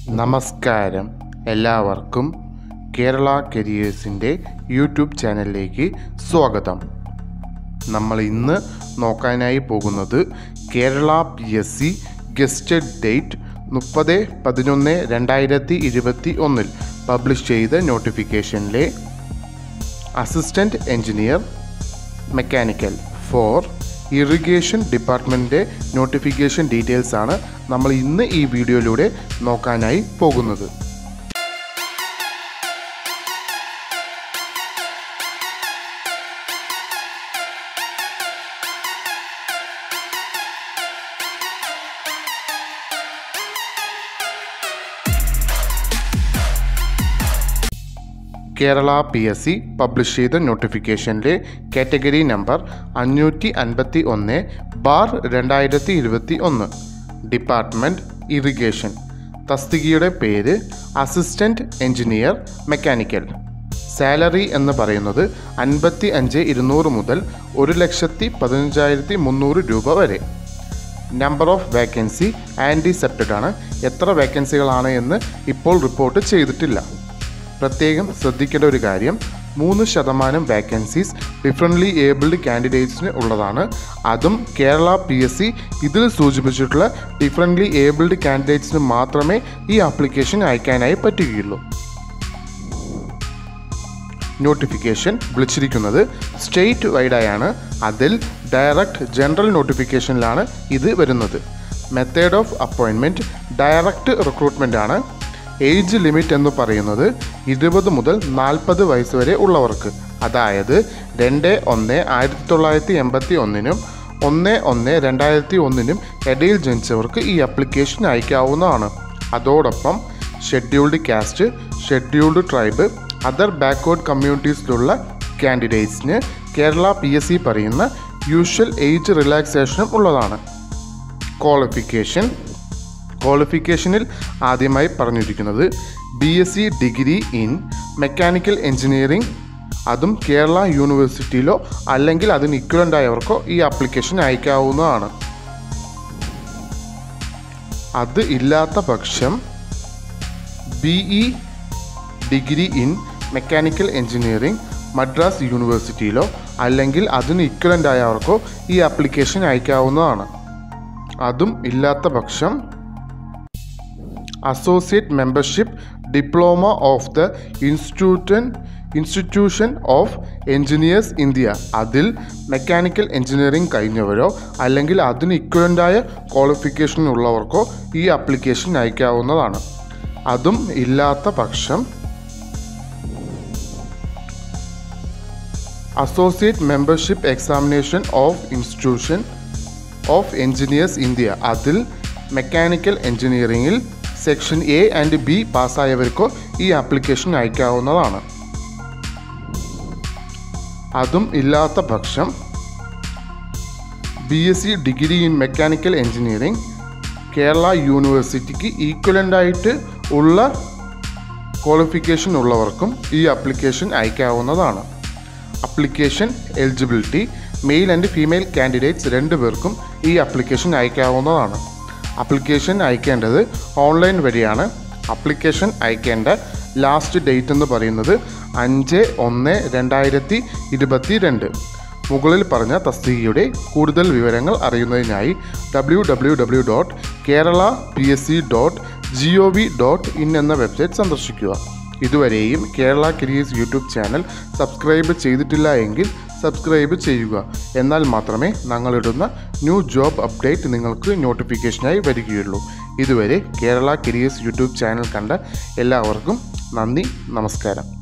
നമസ്കാരം എല്ലാവർക്കും കേരള കരിയേഴ്സിൻ്റെ യൂട്യൂബ് ചാനലിലേക്ക് സ്വാഗതം നമ്മൾ ഇന്ന് നോക്കാനായി പോകുന്നത് Kerala P S C gazetted date മുപ്പത് പതിനൊന്ന് രണ്ടായിരത്തി ഇരുപത്തി ഒന്നിൽ പബ്ലിഷ് ചെയ്ത നോട്ടിഫിക്കേഷനിലെ assistant engineer mechanical for irrigation ഡിപ്പാർട്ട്മെൻറ്റിൻ്റെ നോട്ടിഫിക്കേഷൻ ഡീറ്റെയിൽസ് ആണ് നമ്മൾ ഇന്ന് ഈ വീഡിയോയിലൂടെ നോക്കാനായി പോകുന്നത് Kerala P S C publish ചെയ്ത നോട്ടിഫിക്കേഷനിലെ കാറ്റഗറി നമ്പർ അഞ്ഞൂറ്റി അൻപത്തി ഒന്ന് ബാർ രണ്ടായിരത്തി ഇരുപത്തി ഒന്ന് ഡിപ്പാർട്ട്മെൻറ്റ് ഇറിഗേഷൻ തസ്തികയുടെ പേര് അസിസ്റ്റൻറ്റ് എഞ്ചിനീയർ മെക്കാനിക്കൽ സാലറി എന്ന് പറയുന്നത് അൻപത്തി അഞ്ച് ഇരുന്നൂറ് മുതൽ ഒരു ലക്ഷത്തി പതിനഞ്ചായിരത്തി മുന്നൂറ് രൂപ വരെ നമ്പർ ഓഫ് വേക്കൻസി ആൻറ്റിസെപ്റ്റഡ് ആണ് എത്ര വേക്കൻസികളാണ് എന്ന് ഇപ്പോൾ റിപ്പോർട്ട് ചെയ്തിട്ടില്ല പ്രത്യേകം ശ്രദ്ധിക്കേണ്ട ഒരു കാര്യം മൂന്ന് ശതമാനം വേക്കൻസീസ് ഡിഫറൻ്റ്ലി ഏബിൾഡ് കാൻഡിഡേറ്റ്സിന് ഉള്ളതാണ് അതും കേരള പി എസ് സി ഇതിൽ സൂചിപ്പിച്ചിട്ടുള്ള ഡിഫറൻ്റ്ലി ഏബിൾഡ് കാൻഡിഡേറ്റ്സിന് മാത്രമേ ഈ ആപ്ലിക്കേഷൻ അയക്കാനായി പറ്റുകയുള്ളൂ നോട്ടിഫിക്കേഷൻ വിളിച്ചിരിക്കുന്നത് സ്റ്റേറ്റ് വൈഡായാണ് അതിൽ ഡയറക്റ്റ് ജനറൽ നോട്ടിഫിക്കേഷനിലാണ് ഇത് വരുന്നത് method of appointment direct recruitment ആണ് ഏജ് ലിമിറ്റ് എന്ന് പറയുന്നത് ഇരുപത് മുതൽ നാൽപ്പത് വയസ്സ് വരെ ഉള്ളവർക്ക് അതായത് രണ്ട് ഒന്ന് ആയിരത്തി തൊള്ളായിരത്തി എൺപത്തി ഒന്നിനും ഒന്ന് ഒന്ന് രണ്ടായിരത്തി ഒന്നിനും ഇടയിൽ ജനിച്ചവർക്ക് ഈ ആപ്ലിക്കേഷൻ അയക്കാവുന്നതാണ് അതോടൊപ്പം scheduled caste scheduled tribe other backward കമ്മ്യൂണിറ്റീസിലുള്ള കാൻഡിഡേറ്റ്സിന് കേരള പി എസ് സി പറയുന്ന യൂഷ്വൽ ഏജ് റിലാക്സേഷനും ഉള്ളതാണ് ക്വാളിഫിക്കേഷൻ ക്വാളിഫിക്കേഷനിൽ ആദ്യമായി പറഞ്ഞിരിക്കുന്നത് B S C degree in mechanical engineering അതും കേരള യൂണിവേഴ്സിറ്റിയിലോ അല്ലെങ്കിൽ അതിന് ഇക്വലൻ്റ് ആയവർക്കോ ഈ ആപ്ലിക്കേഷൻ അയക്കാവുന്നതാണ് അത് ഇല്ലാത്ത പക്ഷം B E degree in mechanical engineering Madras യൂണിവേഴ്സിറ്റിയിലോ അല്ലെങ്കിൽ അതിന് ഇക്വലൻ്റ് ആയവർക്കോ ഈ ആപ്ലിക്കേഷൻ അയക്കാവുന്നതാണ് അതും ഇല്ലാത്ത പക്ഷം associate membership diploma of the institute institution of engineers India അതിൽ മെക്കാനിക്കൽ എഞ്ചിനീയറിംഗ് കഴിഞ്ഞവരോ അല്ലെങ്കിൽ അതിന് ഇക്വലൻ്റായ ക്വാളിഫിക്കേഷൻ ഉള്ളവർക്കോ ഈ ആപ്ലിക്കേഷൻ അയക്കാവുന്നതാണ് അതും ഇല്ലാത്ത പക്ഷം associate membership examination of institution of engineers India അതിൽ മെക്കാനിക്കൽ എഞ്ചിനീയറിംഗിൽ സെക്ഷൻ എ ആൻഡ് ബി പാസ്സായവർക്കോ ഈ ആപ്ലിക്കേഷൻ അയക്കാവുന്നതാണ് അതും ഇല്ലാത്ത പക്ഷം B S C degree in mechanical engineering Kerala യൂണിവേഴ്സിറ്റിക്ക് ഈക്വലൻ്റായിട്ട് ഉള്ള ക്വാളിഫിക്കേഷൻ ഉള്ളവർക്കും ഈ ആപ്ലിക്കേഷൻ അയക്കാവുന്നതാണ് application eligibility male and female candidates രണ്ടുപേർക്കും ഈ ആപ്ലിക്കേഷൻ അയക്കാവുന്നതാണ് ആപ്ലിക്കേഷൻ അയക്കേണ്ടത് ഓൺലൈൻ വഴിയാണ് ആപ്ലിക്കേഷൻ അയക്കേണ്ട ലാസ്റ്റ് ഡേറ്റ് എന്ന് പറയുന്നത് അഞ്ച് ഒന്ന് രണ്ടായിരത്തി ഇരുപത്തി രണ്ട് മുകളിൽ പറഞ്ഞ തസ്തികയുടെ കൂടുതൽ വിവരങ്ങൾ അറിയുന്നതിനായി W W W dot Kerala P S C dot G O V dot in എന്ന വെബ്സൈറ്റ് സന്ദർശിക്കുക ഇതുവരെയും Kerala careers YouTube channel subscribe ചെയ്തിട്ടില്ല എങ്കിൽ സബ്സ്ക്രൈബ് ചെയ്യുക എന്നാൽ മാത്രമേ ഞങ്ങളിടുന്ന ന്യൂ ജോബ് അപ്ഡേറ്റ് നിങ്ങൾക്ക് നോട്ടിഫിക്കേഷനായി വരികയുള്ളൂ ഇതുവരെ കേരള കരിയേഴ്സ് യൂട്യൂബ് ചാനൽ കണ്ട എല്ലാവർക്കും നന്ദി നമസ്കാരം